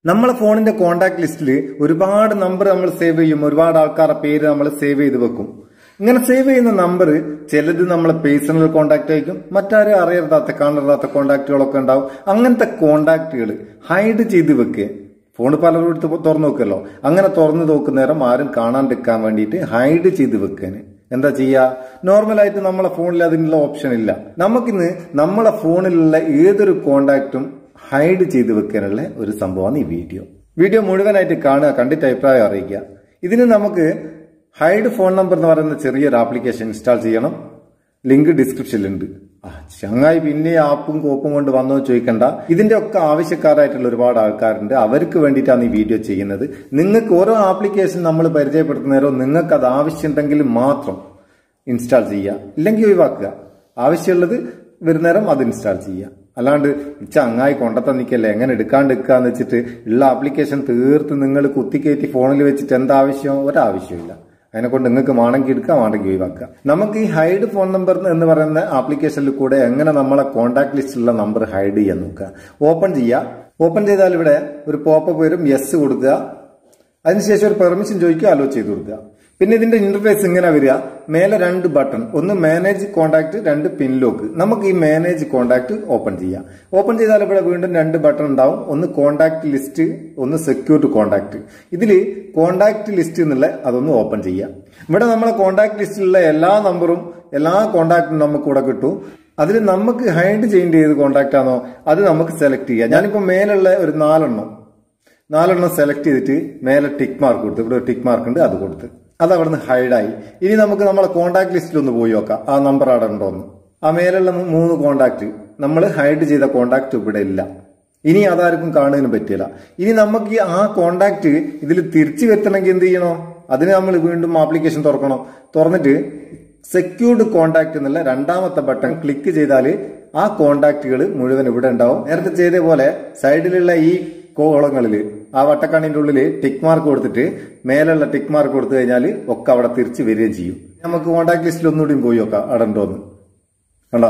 നമ്മളെ ഫോണിന്റെ കോണ്ടാക്ട് ലിസ്റ്റിൽ ഒരുപാട് നമ്പർ നമ്മൾ സേവ് ചെയ്യും ഒരുപാട് ആൾക്കാരുടെ പേര് നമ്മൾ സേവ് ചെയ്ത് വെക്കും ഇങ്ങനെ സേവ് ചെയ്യുന്ന നമ്പർ ചിലത് നമ്മളെ പേഴ്സണൽ കോണ്ടാക്ട് ആയിരിക്കും മറ്റാരും അറിയരുതാത്ത കാണരുതാത്ത കോണ്ടാക്റ്റുകളൊക്കെ ഉണ്ടാവും അങ്ങനത്തെ കോണ്ടാക്റ്റുകൾ ഹൈഡ് ചെയ്ത് വെക്കുക ഫോൺ പലരും എടുത്ത് തുറന്നു നോക്കുമല്ലോ അങ്ങനെ തുറന്നു നോക്കുന്ന നേരം ആരും കാണാണ്ടിരിക്കാൻ വേണ്ടിയിട്ട് ഹൈഡ് ചെയ്ത് വെക്കാന് എന്താ ചെയ്യുക നോർമലായിട്ട് നമ്മളെ ഫോണിൽ അതിനുള്ള ഓപ്ഷൻ ഇല്ല നമുക്കിന്ന് നമ്മളെ ഫോണിലുള്ള ഏതൊരു കോണ്ടാക്റ്റും ഹൈഡ് ചെയ്ത് വെക്കാനുള്ള ഒരു സംഭവമാണ് ഈ വീഡിയോ വീഡിയോ മുഴുവനായിട്ട് കാണുക കണ്ടിട്ട് അഭിപ്രായം അറിയിക്കുക ഇതിന് നമുക്ക് ഹൈഡ് ഫോൺ നമ്പർ എന്ന് പറയുന്ന ചെറിയൊരു ആപ്ലിക്കേഷൻ ഇൻസ്റ്റാൾ ചെയ്യണം ലിങ്ക് ഡിസ്ക്രിപ്ഷനിലുണ്ട് ആ ചങ്ങായി പിന്നെ ആപ്പും കോപ്പും കൊണ്ട് വന്നോ ചോദിക്കണ്ട ഇതിന്റെ ഒക്കെ ആവശ്യക്കാരായിട്ടുള്ള ഒരുപാട് ആൾക്കാരുണ്ട് അവർക്ക് വേണ്ടിയിട്ടാണ് ഈ വീഡിയോ ചെയ്യുന്നത് നിങ്ങൾക്ക് ഓരോ ആപ്ലിക്കേഷൻ നമ്മൾ പരിചയപ്പെടുത്തുന്നേരം നിങ്ങൾക്ക് അത് ആവശ്യമുണ്ടെങ്കിൽ മാത്രം ഇൻസ്റ്റാൾ ചെയ്യുക ഇല്ലെങ്കിൽ ഒഴിവാക്കുക ആവശ്യമുള്ളത് വരുന്നേരം അത് ഇൻസ്റ്റാൾ ചെയ്യുക അല്ലാണ്ട് ചങ്ങായി കൊണ്ടത്തന്നിക്കല്ലേ എങ്ങനെ എടുക്കാണ്ടിരിക്കാന്ന് വെച്ചിട്ട് ഉള്ള ആപ്ലിക്കേഷൻ തീർത്ത് നിങ്ങൾ കുത്തിക്കയറ്റി ഫോണിൽ വെച്ചിട്ട് എന്താവശ്യം ഒരാവശ്യമില്ല അതിനെ കൊണ്ട് നിങ്ങൾക്ക് വേണമെങ്കിൽ എടുക്കാം വേണമെങ്കിൽ ഒഴിവാക്കുക നമുക്ക് ഈ ഹൈഡ് ഫോൺ നമ്പർ എന്ന് പറയുന്ന ആപ്ലിക്കേഷനിൽ കൂടെ എങ്ങനെ നമ്മളെ കോൺടാക്ട് ലിസ്റ്റിലുള്ള നമ്പർ ഹൈഡ് ചെയ്യാൻ നോക്കുക ഓപ്പൺ ചെയ്യുക ഓപ്പൺ ചെയ്താൽ ഇവിടെ ഒരു പോപ്പപ്പ് വരും യെസ് കൊടുക്കുക അതിനുശേഷം ഒരു പെർമിഷൻ ചോദിക്കുക അലോ ചെയ്ത് കൊടുക്കുക പിന്നെ ഇതിന്റെ ഇന്റർഫേസ് ഇങ്ങനെ വരിക മേലെ രണ്ട് ബട്ടൺ ഒന്ന് മാനേജ് കോണ്ടാക്ട് രണ്ട് പിൻ ലോക്ക് നമുക്ക് ഈ മാനേജ് കോണ്ടാക്ട് ഓപ്പൺ ചെയ്യാം ഓപ്പൺ ചെയ്താൽ ഇവിടെ വീണ്ടും രണ്ട് ബട്ടൺ ഉണ്ടാവും ഒന്ന് കോണ്ടാക്ട് ലിസ്റ്റ് ഒന്ന് സെക്യൂർഡ് കോണ്ടാക്ട് ഇതിൽ കോണ്ടാക്ട് ലിസ്റ്റ് എന്നുള്ള അതൊന്ന് ഓപ്പൺ ചെയ്യാം ഇവിടെ നമ്മളെ കോണ്ടാക്ട് ലിസ്റ്റിലുള്ള എല്ലാ നമ്പറും എല്ലാ കോണ്ടാക്റ്റും നമുക്ക് ഇവിടെ കിട്ടും അതിൽ നമുക്ക് ഹൈഡ് ചെയ്യേണ്ട ഏത് കോണ്ടാക്ട് ആണോ അത് നമുക്ക് സെലക്ട് ചെയ്യാം ഞാനിപ്പോ മേലുള്ള ഒരു നാലെണ്ണം നാലെണ്ണം സെലക്ട് ചെയ്തിട്ട് മേലെ ടിക്ക് മാർക്ക് കൊടുത്ത് ഇവിടെ ടിക്ക് മാർക്ക് ഉണ്ട് അത് കൊടുത്ത് അത് അവിടുന്ന് ഹൈഡായി ഇനി നമുക്ക് നമ്മളെ കോണ്ടാക്ട് ലിസ്റ്റിൽ ഒന്ന് പോയി നോക്കാം ആ നമ്പർ അവിടെ ഉണ്ടോന്ന് ആ മേലുള്ള മൂന്ന് കോണ്ടാക്ട് നമ്മൾ ഹൈഡ് ചെയ്ത കോണ്ടാക്ട് ഇവിടെ ഇല്ല ഇനി അതാർക്കും കാണുന്നതിന് പറ്റില്ല ഇനി നമുക്ക് ഈ ആ കോണ്ടാക്ട് ഇതിൽ തിരിച്ചു വരുത്തണമെങ്കിൽ എന്ത് ചെയ്യണോ അതിന് നമ്മൾ വീണ്ടും ആപ്ലിക്കേഷൻ തുറക്കണം തുറന്നിട്ട് സെക്യൂർഡ് കോണ്ടാക്ട് എന്നുള്ള രണ്ടാമത്തെ ബട്ടൺ ക്ലിക്ക് ചെയ്താൽ ആ കോണ്ടാക്റ്റുകൾ മുഴുവൻ ഇവിടെ ഉണ്ടാവും നേരത്തെ ചെയ്ത പോലെ സൈഡിലുള്ള ഈ കോളങ്ങളിൽ ആ വട്ടക്കണ്ണിന്റെ ഉള്ളിൽ ടിക്ക് മാർക്ക് കൊടുത്തിട്ട് മേലുള്ള ടിക്ക് മാർക്ക് കൊടുത്തു കഴിഞ്ഞാൽ ഒക്കെ അവിടെ തിരിച്ച് വരികയും ചെയ്യും നമുക്ക് കോണ്ടാക്ട് ലിസ്റ്റിൽ ഒന്നുകൂടിയും പോയി നോക്കാം അവിടെ ഉണ്ടോന്ന് കണ്ടോ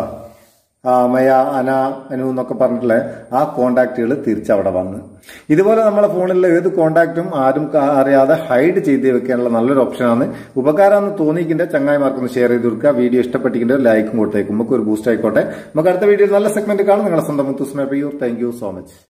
ആ മയ അന അനു എന്നൊക്കെ പറഞ്ഞിട്ടുള്ള ആ കോണ്ടാക്റ്റുകൾ തിരിച്ചവിടെ വന്ന് ഇതുപോലെ നമ്മളെ ഫോണിലുള്ള ഏത് കോണ്ടാക്റ്റും ആരും അറിയാതെ ഹൈഡ് ചെയ്ത് വെക്കാനുള്ള നല്ലൊരു ഓപ്ഷനാണ് ഉപകാരമെന്ന് തോന്നിക്കിന്റെ ചങ്ങായിമാർക്കൊന്ന് ഷെയർ ചെയ്ത് കൊടുക്കുക വീഡിയോ ഇഷ്ടപ്പെട്ടിക്കിന്റെ ലൈക്കും കൊടുത്തേക്കും നമുക്ക് ഒരു ബൂസ്റ്റ് ആയിക്കോട്ടെ നമുക്ക് അടുത്ത വീഡിയോയിൽ നല്ല സെഗ്മെന്റ് കാണും നിങ്ങളെ സ്വന്തം മുത്തുസ്മേ പയ്യൂർ താങ്ക് യു സോ മച്ച്